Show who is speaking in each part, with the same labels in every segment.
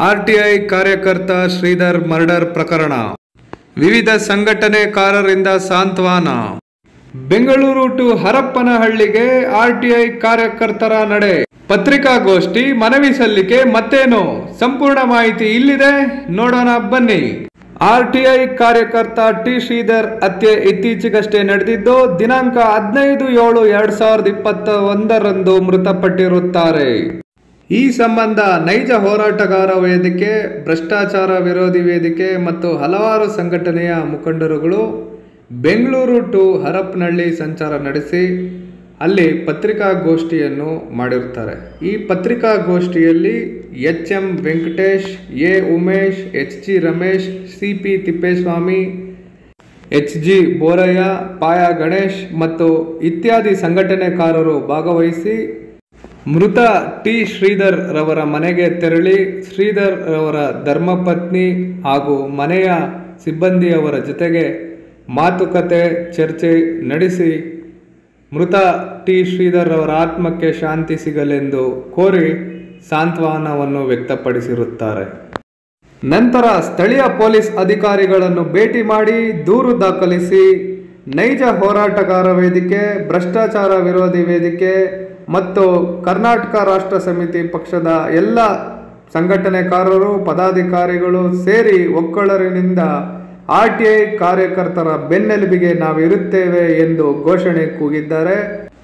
Speaker 1: RTI ಕಾರ್ಯಕರ್ತ Sridhar murder ಪ್ರಕರಣ ವಿವಿಧ ಸಂಘಟನೆಕಾರರಿಂದ ಸಾಂತ್ವನ ಬೆಂಗಳೂರು ಟು ಹರಪ್ಪನಹಳ್ಳಿಗೆ ಆರ್ಟಿಐ ಕಾರ್ಯಕರ್ತರ ನಡೆ ಪತ್ರಿಕಾಗೋಷ್ಠಿ ಮನವಿ ಸಲ್ಲಿಕೆ ಮತ್ತೇನು ಸಂಪೂರ್ಣ ಮಾಹಿತಿ ಇಲ್ಲಿದೆ ನೋಡೋಣ ಬನ್ನಿ ಆರ್ಟಿಐ ಕಾರ್ಯಕರ್ತ ಟಿ ಶ್ರೀಧರ್ ಹತ್ಯೆ ಇತ್ತೀಚೆಗಷ್ಟೇ ನಡೆದಿದ್ದು ದಿನಾಂಕ ಹದಿನೈದು ಏಳು ಎರಡ್ ಸಾವಿರದ ಇಪ್ಪತ್ತ ಒಂದರಂದು ಮೃತಪಟ್ಟಿರುತ್ತಾರೆ ಈ ಸಂಬಂಧ ನೈಜ ಹೋರಾಟಗಾರ ವೇದಿಕೆ ಭ್ರಷ್ಟಾಚಾರ ವಿರೋಧಿ ವೇದಿಕೆ ಮತ್ತು ಹಲವಾರು ಸಂಘಟನೆಯ ಮುಖಂಡರುಗಳು ಬೆಂಗಳೂರು ಟು ಹರಪನಹಳ್ಳಿ ಸಂಚಾರ ನಡೆಸಿ ಅಲ್ಲಿ ಪತ್ರಿಕಾಗೋಷ್ಠಿಯನ್ನು ಮಾಡಿರುತ್ತಾರೆ ಈ ಪತ್ರಿಕಾಗೋಷ್ಠಿಯಲ್ಲಿ H M Venkatesh A Umesh H G Ramesh C P Thippeswamy H G Borayya ಪಾಯ ಗಣೇಶ್ ಮತ್ತು ಇತ್ಯಾದಿ ಸಂಘಟನೆಕಾರರು ಭಾಗವಹಿಸಿ ಮೃತ ಟಿ ಶ್ರೀಧರ್ ರವರ ಮನೆಗೆ ತೆರಳಿ ಶ್ರೀಧರ್ ರವರ ಧರ್ಮಪತ್ನಿ ಹಾಗೂ ಮನೆಯ ಸಿಬ್ಬಂದಿಯವರ ಜೊತೆಗೆ ಮಾತುಕತೆ ಚರ್ಚೆ ನಡೆಸಿ ಮೃತ ಟಿ ಶ್ರೀಧರ್ ರವರ ಆತ್ಮಕ್ಕೆ ಶಾಂತಿ ಸಿಗಲೆಂದು ಕೋರಿ ಸಾಂತ್ವನವನ್ನು ವ್ಯಕ್ತಪಡಿಸಿರುತ್ತಾರೆ ನಂತರ ಸ್ಥಳೀಯ ಪೊಲೀಸ್ ಅಧಿಕಾರಿಗಳನ್ನು ಭೇಟಿ ಮಾಡಿ ದೂರು ದಾಖಲಿಸಿ ನೈಜ ಹೋರಾಟಗಾರ ವೇದಿಕೆ ಭ್ರಷ್ಟಾಚಾರ ವಿರೋಧಿ ವೇದಿಕೆ ಮತ್ತು ಕರ್ನಾಟಕ ರಾಷ್ಟ್ರ ಸಮಿತಿ ಪಕ್ಷದ ಎಲ್ಲ ಸಂಘಟನೆಕಾರರು ಪದಾಧಿಕಾರಿಗಳು ಸೇರಿ ಒಕ್ಕಳರಿನಿಂದ ಆರ್ ಟಿ ಐ ಕಾರ್ಯಕರ್ತರ ಬೆನ್ನೆಲುಬಿಗೆ ನಾವಿರುತ್ತೇವೆ ಎಂದು ಘೋಷಣೆ ಕೂಗಿದ್ದಾರೆ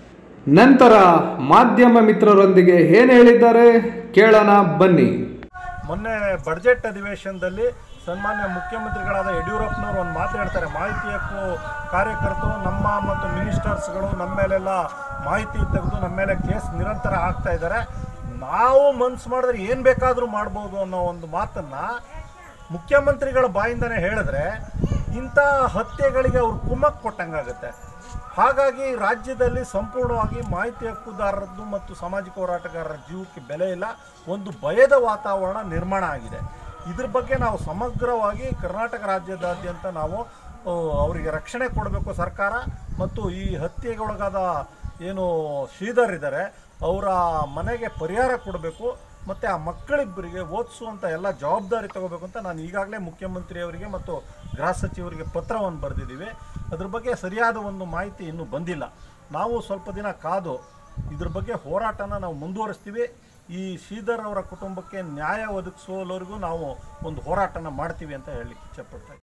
Speaker 1: ನಂತರ ಮಾಧ್ಯಮ ಮಿತ್ರರೊಂದಿಗೆ ಏನು ಹೇಳಿದ್ದಾರೆ ಕೇಳೋಣ ಬನ್ನಿ
Speaker 2: ಮೊನ್ನೆ ಬಡ್ಜೆಟ್ ಅಧಿವೇಶನದಲ್ಲಿ ಸನ್ಮಾನ್ಯ ಮುಖ್ಯಮಂತ್ರಿಗಳಾದ ಯಡಿಯೂರಪ್ಪನವರು ಒಂದು ಮಾತು ಹೇಳ್ತಾರೆ ಮಾಹಿತಿ ಹಕ್ಕು ಕಾರ್ಯಕರ್ತರು ನಮ್ಮ ಮತ್ತು ಮಿನಿಸ್ಟರ್ಸ್ಗಳು ನಮ್ಮ ಮೇಲೆಲ್ಲ ಮಾಹಿತಿ ತೆಗೆದು ನಮ್ಮ ಮೇಲೆ ಕೇಸ್ ನಿರಂತರ ಹಾಕ್ತಾ ಇದ್ದಾರೆ ನಾವು ಮನ್ಸು ಮಾಡಿದ್ರೆ ಏನು ಬೇಕಾದರೂ ಮಾಡ್ಬೋದು ಅನ್ನೋ ಒಂದು ಮಾತನ್ನು ಮುಖ್ಯಮಂತ್ರಿಗಳ ಬಾಯಿಂದನೇ ಹೇಳಿದ್ರೆ ಇಂಥ ಹತ್ಯೆಗಳಿಗೆ ಅವ್ರು ಕುಮ್ಮಕ್ ಕೊಟ್ಟಂಗಾಗುತ್ತೆ ಹಾಗಾಗಿ ರಾಜ್ಯದಲ್ಲಿ ಸಂಪೂರ್ಣವಾಗಿ ಮಾಹಿತಿ ಹಕ್ಕುದಾರರದ್ದು ಮತ್ತು ಸಾಮಾಜಿಕ ಹೋರಾಟಗಾರರ ಜೀವಕ್ಕೆ ಬೆಲೆ ಇಲ್ಲ ಒಂದು ಭಯದ ವಾತಾವರಣ ನಿರ್ಮಾಣ ಆಗಿದೆ ಇದ್ರ ಬಗ್ಗೆ ನಾವು ಸಮಗ್ರವಾಗಿ ಕರ್ನಾಟಕ ರಾಜ್ಯದಾದ್ಯಂತ ನಾವು ಆ, ಅವರಿಗೆ ರಕ್ಷಣೆ ಕೊಡಬೇಕು ಸರ್ಕಾರ ಮತ್ತು ಈ ಹತ್ಯೆಗೊಳಗಾದ ಏನು ಶ್ರೀಧರ್ ಇದ್ದಾರೆ ಅವರ ಮನೆಗೆ ಪರಿಹಾರ ಕೊಡಬೇಕು ಮತ್ತು ಆ ಮಕ್ಕಳಿಬ್ಬರಿಗೆ ಓದಿಸುವಂಥ ಎಲ್ಲ ಜವಾಬ್ದಾರಿ ತಗೋಬೇಕು ಅಂತ ನಾನು ಈಗಾಗಲೇ ಮುಖ್ಯಮಂತ್ರಿಯವರಿಗೆ ಮತ್ತು ಗೃಹ ಸಚಿವರಿಗೆ ಪತ್ರವನ್ನು ಬರೆದಿದ್ದೀವಿ ಅದ್ರ ಬಗ್ಗೆ ಸರಿಯಾದ ಒಂದು ಮಾಹಿತಿ ಇನ್ನೂ ಬಂದಿಲ್ಲ ನಾವು ಸ್ವಲ್ಪ ದಿನ ಕಾದು ಇದ್ರ ಬಗ್ಗೆ ಹೋರಾಟನ ನಾವು ಮುಂದುವರಿಸ್ತೀವಿ ಈ ಶ್ರೀಧರ್ ಅವರ ಕುಟುಂಬಕ್ಕೆ ನ್ಯಾಯ ಒದಗಿಸುವವರೆಗೂ ನಾವು ಒಂದು ಹೋರಾಟನ ಮಾಡ್ತೀವಿ ಅಂತ ಹೇಳಲಿಕ್ಕೆ ಇಚ್ಛೆಪಡ್ತಾ ಇದ್ದೀನಿ.